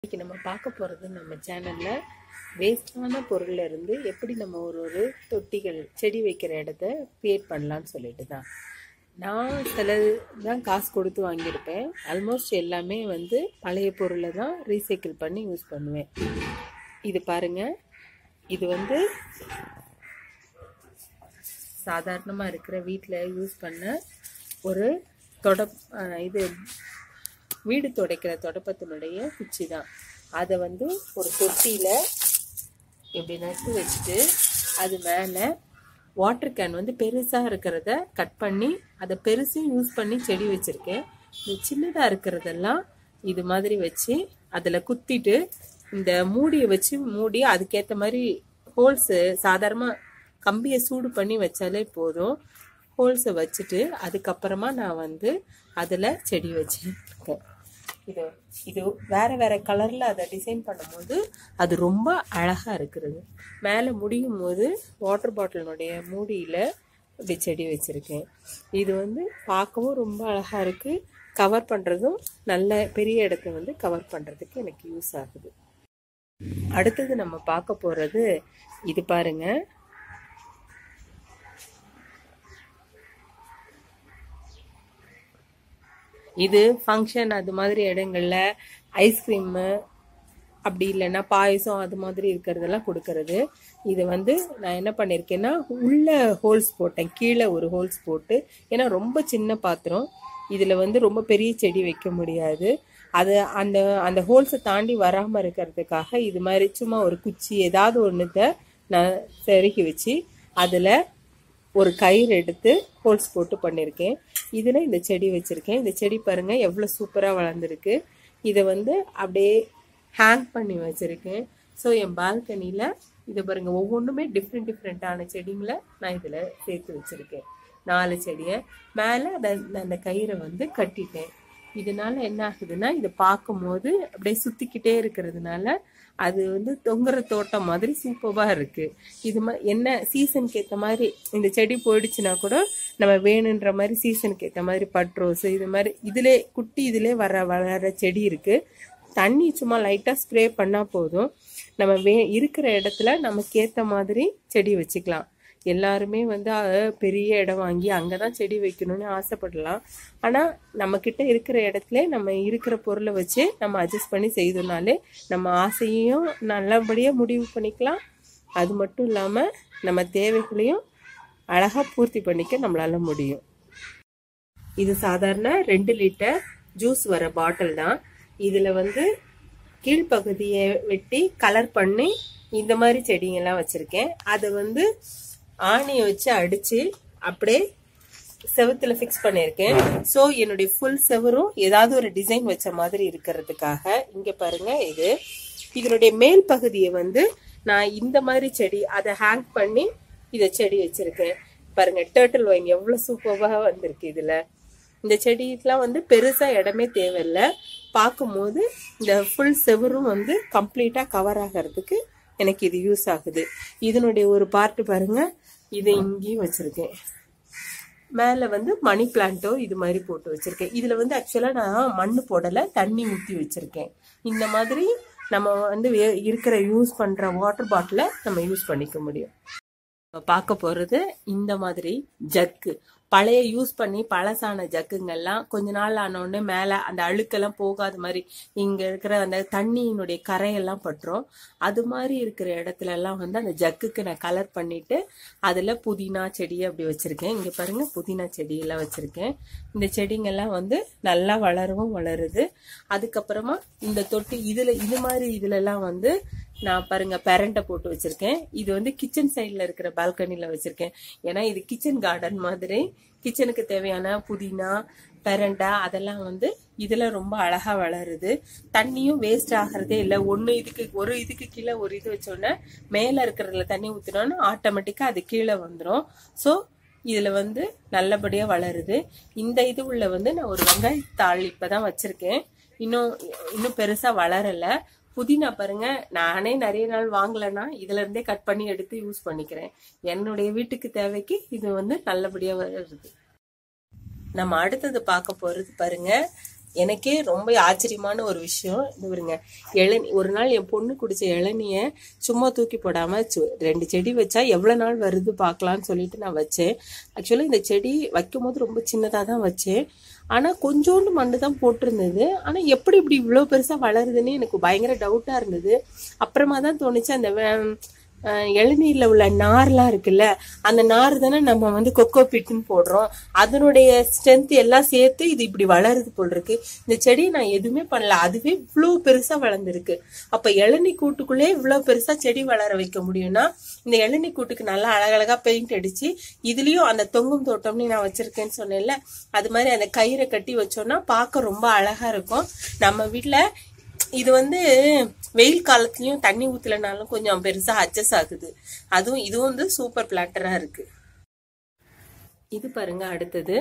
இன்னைக்கு நம்ம பார்க்க போகிறது நம்ம சேனலில் வேஸ்டான பொருள்ல இருந்து எப்படி நம்ம ஒரு ஒரு தொட்டிகள் செடி வைக்கிற இடத்த க்ரியேட் பண்ணலான்னு சொல்லிட்டு தான் நான் சில தான் காசு கொடுத்து வாங்கியிருப்பேன் ஆல்மோஸ்ட் எல்லாமே வந்து பழைய பொருளை தான் ரீசைக்கிள் பண்ணி யூஸ் பண்ணுவேன் இது பாருங்க இது வந்து சாதாரணமாக இருக்கிற வீட்டில் யூஸ் பண்ண ஒரு தொட அஹ் இது வீடு துடைக்கிற தொடப்பத்தினுடைய குச்சி தான் அதை வந்து ஒரு தொட்டியில் இப்படி நட்டு வச்சுட்டு அது மேலே வாட்டர் கேன் வந்து பெருசாக இருக்கிறத கட் பண்ணி அதை பெருசும் யூஸ் பண்ணி செடி வச்சுருக்கேன் இந்த சின்னதாக இருக்கிறதெல்லாம் இது மாதிரி வச்சு அதில் குத்திட்டு இந்த மூடியை வச்சு மூடி அதுக்கேற்ற மாதிரி ஹோல்ஸு சாதாரணமாக கம்பியை சூடு பண்ணி வச்சாலே போதும் ஹோல்ஸை வச்சுட்டு அதுக்கப்புறமா நான் வந்து அதில் செடி வச்சுருக்கேன் இது இது வேற வேற கலர்ல அதை டிசைன் பண்ணும்போது அது ரொம்ப அழகா இருக்கிறது மேலே முடியும் போது வாட்டர் பாட்டிலினுடைய மூடியில இப்படி செடி வச்சிருக்கேன் இது வந்து பார்க்கவும் ரொம்ப அழகா இருக்கு கவர் பண்றதும் நல்ல பெரிய இடத்த வந்து கவர் பண்றதுக்கு எனக்கு யூஸ் ஆகுது அடுத்தது நம்ம பார்க்க போறது இது பாருங்க இது ஃபங்க்ஷன் அது மாதிரி இடங்கள்ல ஐஸ்கிரீமு அப்படி இல்லைன்னா பாயசம் அது மாதிரி இருக்கிறதெல்லாம் கொடுக்கறது இது வந்து நான் என்ன பண்ணியிருக்கேன்னா உள்ள ஹோல்ஸ் போட்டேன் கீழே ஒரு ஹோல்ஸ் போட்டு ஏன்னா ரொம்ப சின்ன பாத்திரம் இதில் வந்து ரொம்ப பெரிய செடி வைக்க முடியாது அது அந்த அந்த ஹோல்ஸை தாண்டி வராமல் இருக்கிறதுக்காக இது மாதிரி சும்மா ஒரு குச்சி ஏதாவது ஒன்றுத்த நான் செருகி வச்சு அதில் ஒரு கயிறு எடுத்து ஹோல்ஸ் போட்டு பண்ணியிருக்கேன் இதில் இந்த செடி வச்சுருக்கேன் இந்த செடி பாருங்கள் எவ்வளோ சூப்பராக வளர்ந்துருக்கு இதை வந்து அப்படியே ஹேங் பண்ணி வச்சுருக்கேன் ஸோ என் பால்கனியில் இது பாருங்கள் ஒவ்வொன்றுமே டிஃப்ரெண்ட் டிஃப்ரெண்ட்டான செடிங்களை நான் இதில் சேர்த்து வச்சுருக்கேன் நாலு செடியை மேலே அதை அந்த கயிறை வந்து கட்டிட்டேன் இதனால என்ன ஆகுதுன்னா இதை பார்க்கும்போது அப்படியே சுற்றிக்கிட்டே இருக்கிறதுனால அது வந்து தொங்குற தோட்டம் மாதிரி சூப்பராக இருக்கு இது மா என்ன சீசனுக்கு ஏற்ற மாதிரி இந்த செடி போயிடுச்சுன்னா கூட நம்ம வேணுன்ற மாதிரி சீசனுக்கு ஏற்ற மாதிரி பட் ரோஸ் இது மாதிரி இதிலே குட்டி இதிலே வர வளர செடி இருக்கு தண்ணி சும்மா லைட்டாக ஸ்ப்ரே பண்ணால் போதும் நம்ம வே இருக்கிற இடத்துல நமக்கு ஏற்ற மாதிரி செடி வச்சுக்கலாம் எல்லாருமே வந்து அஹ், பெரிய இடம் வாங்கி அங்கே தான் செடி வைக்கணும்னு ஆசைப்படலாம் ஆனால் நம்மக்கிட்ட இருக்கிற இடத்துல நம்ம இருக்கிற பொருளை வச்சு நம்ம அட்ஜஸ்ட் பண்ணி செய்தோம்னாலே நம்ம ஆசையையும் நல்லபடியாக முடிவு பண்ணிக்கலாம் அது மட்டும் இல்லாமல் நம்ம தேவைகளையும் அழகாக பூர்த்தி பண்ணிக்க நம்மளால முடியும் இது சாதாரண ரெண்டு லிட்டர் ஜூஸ் வர பாட்டில் தான் இதில் வந்து கீழ்ப்பகுதியை வெட்டி கலர் பண்ணி இந்த மாதிரி செடிங்கெல்லாம் வச்சுருக்கேன் அதை வந்து ஆணியை வச்சு அடித்து அப்படியே செவுத்துல ஃபிக்ஸ் பண்ணியிருக்கேன் ஸோ என்னுடைய ஃபுல் செவரும் ஏதாவது ஒரு டிசைன் வச்ச மாதிரி இருக்கிறதுக்காக இங்கே பாருங்க இது இதனுடைய மேல் பகுதியை வந்து நான் இந்த மாதிரி செடி அதை ஹேங் பண்ணி இதை செடி வச்சிருக்கேன் பாருங்க டேர்ட்டில் வைன் எவ்வளோ சூப்பராக வந்திருக்கு இதில் இந்த செடிக்கெலாம் வந்து பெருசாக இடமே தேவையில்லை பார்க்கும்போது இந்த ஃபுல் செவரும் வந்து கம்ப்ளீட்டாக கவர் ஆகிறதுக்கு எனக்கு இது யூஸ் ஆகுது இதனுடைய ஒரு பார்ட்டு பாருங்க இதை இங்கேயும் வச்சுருக்கேன் மேலே வந்து மணி பிளான்ட்டோ இது மாதிரி போட்டு வச்சுருக்கேன் இதில் வந்து ஆக்சுவலாக நான் மண் போடலை தண்ணி ஊற்றி வச்சுருக்கேன் இந்த மாதிரி நம்ம வந்து வே- இருக்கிற யூஸ் பண்ணுற வாட்டர் பாட்டிலை நம்ம யூஸ் பண்ணிக்க முடியும் நம்ம பார்க்க போகிறது இந்த மாதிரி ஜக்கு பழைய யூஸ் பண்ணி பழசான ஜக்குங்கெல்லாம் கொஞ்ச நாள் ஆனோடனே மேலே அந்த அழுக்கெல்லாம் போகாத மாதிரி இங்கே இருக்கிற அந்த தண்ணியினுடைய கரையெல்லாம் பட்டுரும் அது மாதிரி இருக்கிற இடத்துல எல்லாம் வந்து அந்த ஜக்குக்கு நான் கலர் பண்ணிட்டு அதில் புதினா செடி அப்படி வச்சுருக்கேன் இங்கே பாருங்க புதினா செடியெல்லாம் வச்சுருக்கேன் இந்த செடிங்கெல்லாம் வந்து நல்லா வளரவும் வளருது அதுக்கப்புறமா இந்த தொட்டி இதில் இது மாதிரி இதுலலாம் வந்து நான் பாருங்க பெரண்டை போட்டு வச்சிருக்கேன் இது வந்து கிச்சன் சைடில் இருக்கிற பால்கனியில் வச்சிருக்கேன் ஏன்னா இது கிச்சன் கார்டன் மாதிரி கிச்சனுக்கு தேவையான புதினா பெரண்டை அதெல்லாம் வந்து இதுல ரொம்ப அழகா வளருது தண்ணியும் வேஸ்ட் ஆகிறதே இல்லை ஒன்று இதுக்கு ஒரு இதுக்கு கீழே ஒரு இது வச்சோன்னே மேலே இருக்கிறதுல தண்ணி ஊற்றினோன்னா ஆட்டோமேட்டிக்காக அது கீழே வந்துடும் ஸோ இதில் வந்து நல்லபடியாக வளருது இந்த இது உள்ள வந்து நான் ஒரு வெங்காயத்தாள் இப்போ தான் வச்சுருக்கேன் இன்னும் இன்னும் பெருசாக வளரலை புதினா பாருங்க நானே நிறைய நாள் வாங்கலைன்னா இதுல இருந்தே கட் பண்ணி எடுத்து யூஸ் பண்ணிக்கிறேன் என்னுடைய வீட்டுக்கு தேவைக்கு இது வந்து நல்லபடியா வருது நம்ம அடுத்தது பார்க்க போறது பாருங்க எனக்கே ரொம்ப ஆச்சரியமான ஒரு விஷயம் இது வருங்க இளநி ஒரு நாள் என் பொண்ணு குடிச்ச இளநிய சும்மா தூக்கி போடாம சு- ரெண்டு செடி வச்சா எவ்வளவு நாள் வருது பார்க்கலாம்னு சொல்லிட்டு நான் வச்சேன் ஆக்சுவலா இந்த செடி வைக்கும் போது ரொம்ப சின்னதா தான் வச்சேன் ஆனா கொஞ்சோண்டு மண்ணு தான் போட்டிருந்தது ஆனா எப்படி இப்படி இவ்வளவு பெருசா வளருதுன்னு எனக்கு பயங்கர டவுட்டா இருந்தது அப்புறமா தான் தோணுச்சு அந்த வே- அஹ் இளநீர்ல உள்ள நார்லாம் இருக்குல்ல அந்த நார் தானே நம்ம வந்து கொக்கோ பிட்னு போடுறோம் அதனுடைய ஸ்ட்ரென்த் எல்லாம் சேர்த்து இது இப்படி வளருது போல் இருக்கு இந்த செடியை நான் எதுவுமே பண்ணல அதுவே இவ்வளவு பெருசா வளர்ந்துருக்கு அப்ப இளநீ கூட்டுக்குள்ளே இவ்வளவு பெருசா செடி வளர வைக்க முடியும்னா இந்த இளநீ கூட்டுக்கு நல்லா அழகழகா பெயிண்ட் அடிச்சு இதுலயும் அந்த தொங்கும் தோட்டம்னு நான் வச்சிருக்கேன்னு சொன்னேன்ல அது மாதிரி அந்த கயிறை கட்டி வச்சோம்னா பார்க்க ரொம்ப அழகா இருக்கும் நம்ம வீட்ல இது வந்து வெயில் காலத்துலயும் தண்ணி ஊத்தலனாலும் கொஞ்சம் பெருசா அட்ஜஸ்ட் ஆகுது அதுவும் இதுவும் வந்து சூப்பர் பிளாட்டரா இருக்கு இது பாருங்க அடுத்தது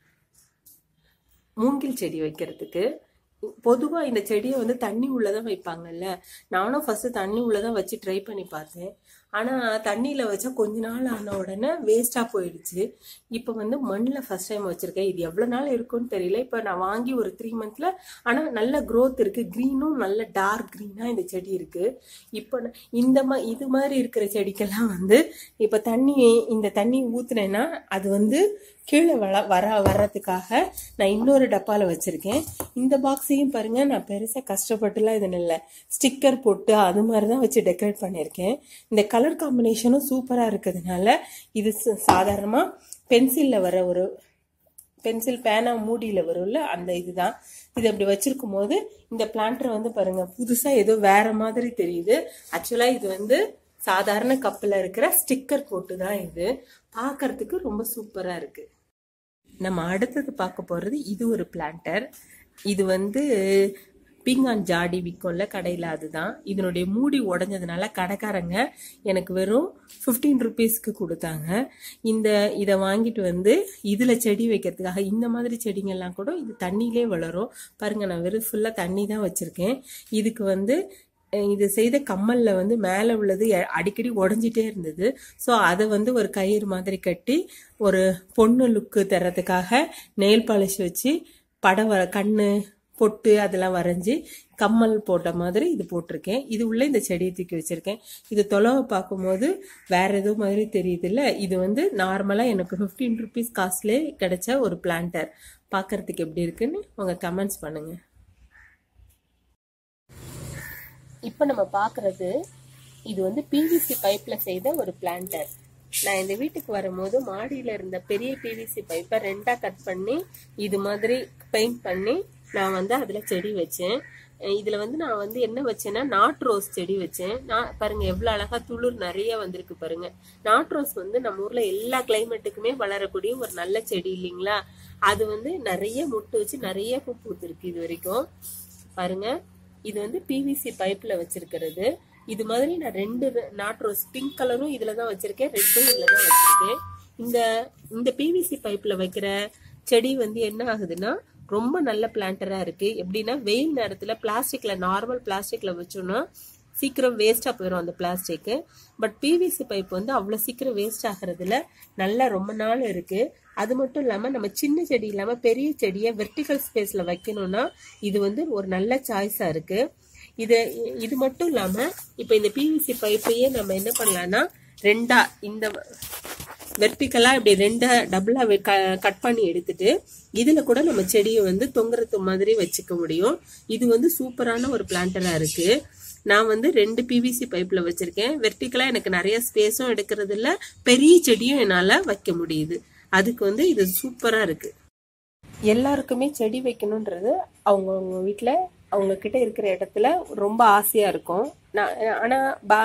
மூங்கில் செடி வைக்கிறதுக்கு பொதுவா இந்த செடியை வந்து தண்ணி உள்ளதான் வைப்பாங்கல்ல நானும் ஃபர்ஸ்ட் தண்ணி உள்ளதான் வச்சு ட்ரை பண்ணி பார்த்தேன் ஆனா தண்ணியில வச்சா கொஞ்ச நாள் ஆன உடனே வேஸ்டா போயிடுச்சு இப்ப வந்து மண்ணில் ஃபர்ஸ்ட் டைம் வச்சிருக்கேன் இது எவ்வளவு நாள் இருக்கும்னு தெரியல இப்ப நான் வாங்கி ஒரு த்ரீ மந்த்ல ஆனா நல்ல growth இருக்கு க்ரீனும் நல்ல டார்க் க்ரீனா இந்த செடி இருக்கு இப்போ நான் இந்த மா இது மாதிரி இருக்கிற செடிக்கெல்லாம் வந்து இப்ப தண்ணி இந்த தண்ணி ஊத்துனேன்னா அது வந்து கீழே வள வர வர்றதுக்காக நான் இன்னொரு டப்பால வச்சிருக்கேன் இந்த பாக்ஸையும் பாருங்க நான் பெருசா கஷ்டப்பட்டுலாம் இது இல்லை ஸ்டிக்கர் போட்டு அது மாதிரி தான் வச்சு டெக்கரேட் பண்ணியிருக்கேன் இந்த கலர் காம்பினேஷனும் சூப்பரா இருக்கிறதுனால இது ச- சாதாரணமா பென்சில்ல வர ஒரு பென்சில் பேனா மூடியில வரும்ல அந்த இதுதான் இது அப்படி வச்சிருக்கும் போது இந்த பிளான்டர் வந்து பாருங்க புதுசா ஏதோ வேற மாதிரி தெரியுது ஆக்சுவலா இது வந்து சாதாரண கப்பில் இருக்கிற ஸ்டிக்கர் போட்டு தான் இது பார்க்கறதுக்கு ரொம்ப சூப்பரா இருக்கு நம்ம அடுத்தது பார்க்க போறது இது ஒரு பிளான்டர் இது வந்து பீங்கான் ஜாடி விற்கும்ல கடையில் அதுதான் இதனுடைய மூடி உடைஞ்சதுனால கடைக்காரங்க எனக்கு வெறும் ஃபிஃப்டீன் ருபீஸ்க்கு கொடுத்தாங்க இந்த இதை வாங்கிட்டு வந்து இதில் செடி வைக்கிறதுக்காக இந்த மாதிரி செடிங்கெல்லாம் கூட இது தண்ணியிலே வளரும் பாருங்க நான் வெறும் ஃபுல்லாக தண்ணி தான் வச்சுருக்கேன் இதுக்கு வந்து அஹ் இது செய்த கம்மல்ல வந்து மேலே உள்ளது எ- அடிக்கடி உடஞ்சிட்டே இருந்தது ஸோ அதை வந்து ஒரு கயிறு மாதிரி கட்டி ஒரு பொண்ணு லுக்கு தர்றதுக்காக நெயில் பாலிஷ் வச்சு படம் வர கண்ணு பொட்டு அதெல்லாம் வரைஞ்சி கம்மல் போட்ட மாதிரி இது போட்டிருக்கேன் இது உள்ள இந்த செடியை தூக்கி வச்சிருக்கேன் இது தொலைவை பார்க்கும்போது வேற ஏதோ மாதிரி தெரியுது இல்ல இது வந்து நார்மலா எனக்கு ஃபிஃப்டீன் ருபீஸ் காஸ்ட்லேயே கிடைச்ச ஒரு பிளான்டர் பார்க்கறதுக்கு எப்படி இருக்குன்னு உங்க கமெண்ட்ஸ் பண்ணுங்க இப்போ நம்ம பார்க்கறது இது வந்து பிவிசி பைப்ல செய்த ஒரு பிளான்டர் நான் இந்த வீட்டுக்கு வரும்போது மாடியில இருந்த பெரிய பிவிசி பைப்பை ரெண்டா கட் பண்ணி இது மாதிரி பெயிண்ட் பண்ணி நான் வந்து அதுல செடி வச்சேன் அஹ் இதுல வந்து நான் வந்து என்ன வச்சேன்னா நாட் ரோஸ் செடி வச்சேன் நான் பாருங்க எவ்வளவு அழகா துளிர் நிறைய வந்திருக்கு பாருங்க நாட் ரோஸ் வந்து நம்ம ஊர்ல எல்லா கிளைமேட்டுக்குமே வளரக்கூடிய ஒரு நல்ல செடி இல்லைங்களா அது வந்து நிறைய முட்டு வச்சு நிறைய பூ பூத்திருக்கு இது வரைக்கும் பாருங்க இது வந்து பிவிசி பைப்ல வச்சிருக்கிறது இது மாதிரி நான் ரெண்டு நாட் ரோஸ் பிங்க் கலரும் இதுல தான் வச்சிருக்கேன் ரெட்டும் இதுல தான் வச்சிருக்கேன் இந்த இந்த பிவிசி பைப்ல வைக்கிற செடி வந்து என்ன ஆகுதுன்னா ரொம்ப நல்ல பிளான்டரா இருக்கு எப்படின்னா வெயில் நேரத்துல பிளாஸ்டிக்ல நார்மல் பிளாஸ்டிக்ல வச்சோம்னா சீக்கிரம் வேஸ்டா போயிடும் அந்த பிளாஸ்டிக் பட் பிவிசி பைப் வந்து அவ்வளவு சீக்கிரம் வேஸ்ட் ஆகுறதுல நல்லா ரொம்ப நாள் இருக்கு அது மட்டும் இல்லாம நம்ம சின்ன செடி இல்லாம பெரிய செடியை வெர்டிகல் ஸ்பேஸ்ல வைக்கணும்னா இது வந்து ஒரு நல்ல சாய்ஸா இருக்கு இது இது மட்டும் இல்லாம இப்ப இந்த பிவிசி பைப்பையே நம்ம என்ன பண்ணலாம்னா ரெண்டா இந்த வெர்டிக்கலா இப்படி ரெண்டா டபுளா கட் பண்ணி எடுத்துட்டு இதுல கூட நம்ம செடியை வந்து தொங்குறது மாதிரி வச்சுக்க முடியும் இது வந்து சூப்பரான ஒரு பிளான்டரா இருக்கு நான் வந்து ரெண்டு பிவிசி பைப்ல வச்சிருக்கேன் வெர்டிக்கலா எனக்கு நிறைய ஸ்பேஸும் எடுக்கிறது இல்ல பெரிய செடியும் என்னால வைக்க முடியுது அதுக்கு வந்து இது சூப்பரா இருக்கு எல்லாருக்குமே செடி வைக்கணுன்றது அவங்கவுங்க வீட்டில் அவங்க கிட்ட இருக்கிற இடத்துல ரொம்ப ஆசையா இருக்கும் நான் ஆனா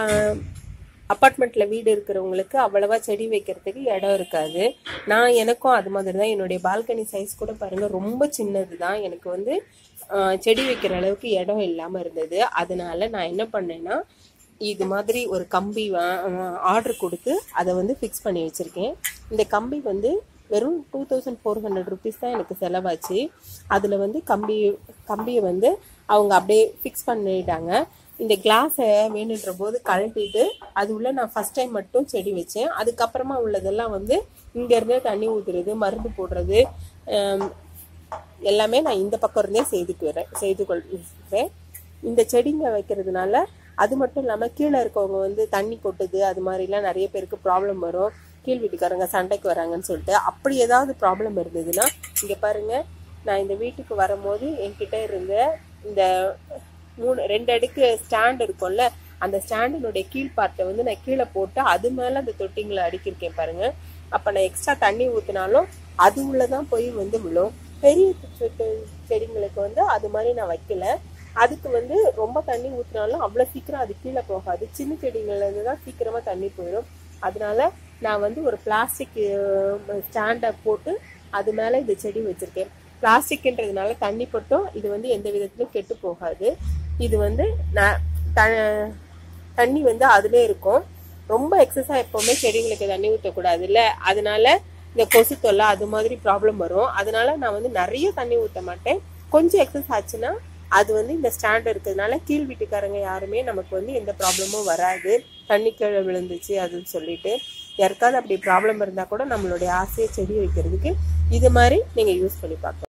அப்பார்ட்மெண்ட்ல வீடு இருக்கிறவங்களுக்கு அவ்வளவா செடி வைக்கிறதுக்கு இடம் இருக்காது நான் எனக்கும் அது மாதிரி தான் என்னுடைய பால்கனி சைஸ் கூட பாருங்க ரொம்ப சின்னது தான் எனக்கு வந்து ஆஹ், செடி வைக்கிற அளவுக்கு இடம் இல்லாம இருந்தது அதனால நான் என்ன பண்ணேன்னா இது மாதிரி ஒரு கம்பி ஆர்டர் கொடுத்து அதை வந்து ஃபிக்ஸ் பண்ணி வச்சிருக்கேன் இந்த கம்பி வந்து வெறும் two thousand four hundred rupees தான் எனக்கு செலவாச்சு அதில் வந்து கம்பி கம்பியை வந்து அவங்க அப்படியே ஃபிக்ஸ் பண்ணிட்டாங்க இந்த கிளாஸை வேணுன்ற போது கழட்டிட்டு அது உள்ள நான் ஃபர்ஸ்ட் டைம் மட்டும் செடி வச்சேன் அதுக்கப்புறமா உள்ளதெல்லாம் வந்து இங்கேருந்தே தண்ணி ஊற்றுறது மருந்து போடுறது ஆம், எல்லாமே நான் இந்த பக்கம் இருந்தே செய்துக்குறேன் செய்து கொள்கிறேன் இந்த செடிங்க வைக்கிறதுனால அது மட்டும் இல்லாமல் கீழே இருக்கவங்க வந்து தண்ணி கொட்டுது அது மாதிரிலாம் நிறைய பேருக்கு ப்ராப்ளம் வரும் கீழ் வீட்டுக்காரங்க சண்டைக்கு வராங்கன்னு சொல்லிட்டு அப்படி ஏதாவது ப்ராப்ளம் இருந்ததுன்னா இங்கே பாருங்க நான் இந்த வீட்டுக்கு வரும்போது என்கிட்ட இருந்த இந்த மூணு ரெண்டு அடுக்கு ஸ்டாண்ட் இருக்கும்ல அந்த ஸ்டாண்டினுடைய கீழ் பார்ட்டை வந்து நான் கீழே போட்டு அது மேலே அந்த தொட்டிங்களை அடுக்கியிருக்கேன் பாருங்க அப்போ நான் எக்ஸ்ட்ரா தண்ணி ஊற்றினாலும் அது உள்ளதான் போய் வந்து விழும் பெரிய செ- செ- செடிங்களுக்கு வந்து அது மாதிரி நான் வைக்கல அதுக்கு வந்து ரொம்ப தண்ணி ஊற்றினாலும் அவ்வளோ சீக்கிரம் அது கீழே போகாது சின்ன செடிங்கள்ல இருந்து தான் சீக்கிரமாக தண்ணி போயிடும் அதனால நான் வந்து ஒரு பிளாஸ்டிக் ஸ்டாண்டை போட்டு அது மேலே இந்த செடி வச்சிருக்கேன் பிளாஸ்டிக்ன்றதுனால தண்ணி பட்டும் இது வந்து எந்த விதத்திலும் கெட்டு போகாது இது வந்து நான் த- தண்ணி வந்து அதுலே இருக்கும் ரொம்ப எக்ஸஸாக எப்போவுமே செடிங்களுக்கு தண்ணி ஊற்றக்கூடாது இல்லை அதனால இந்த கொசு தொல்லை அது மாதிரி ப்ராப்ளம் வரும் அதனால நான் வந்து நிறைய தண்ணி ஊற்ற மாட்டேன் கொஞ்சம் எக்ஸஸ் ஆச்சுன்னா அது வந்து இந்த ஸ்டாண்ட் இருக்கிறதுனால கீழ் வீட்டுக்காரங்க யாருமே நமக்கு வந்து எந்த ப்ராப்ளமும் வராது தண்ணி கீழே விழுந்துச்சு அதுன்னு சொல்லிட்டு யாருக்காவது அப்படி ப்ராப்ளம் இருந்தால் கூட நம்மளுடைய ஆசையை செடி வைக்கிறதுக்கு இது மாதிரி நீங்கள் யூஸ் பண்ணி பார்க்கலாம்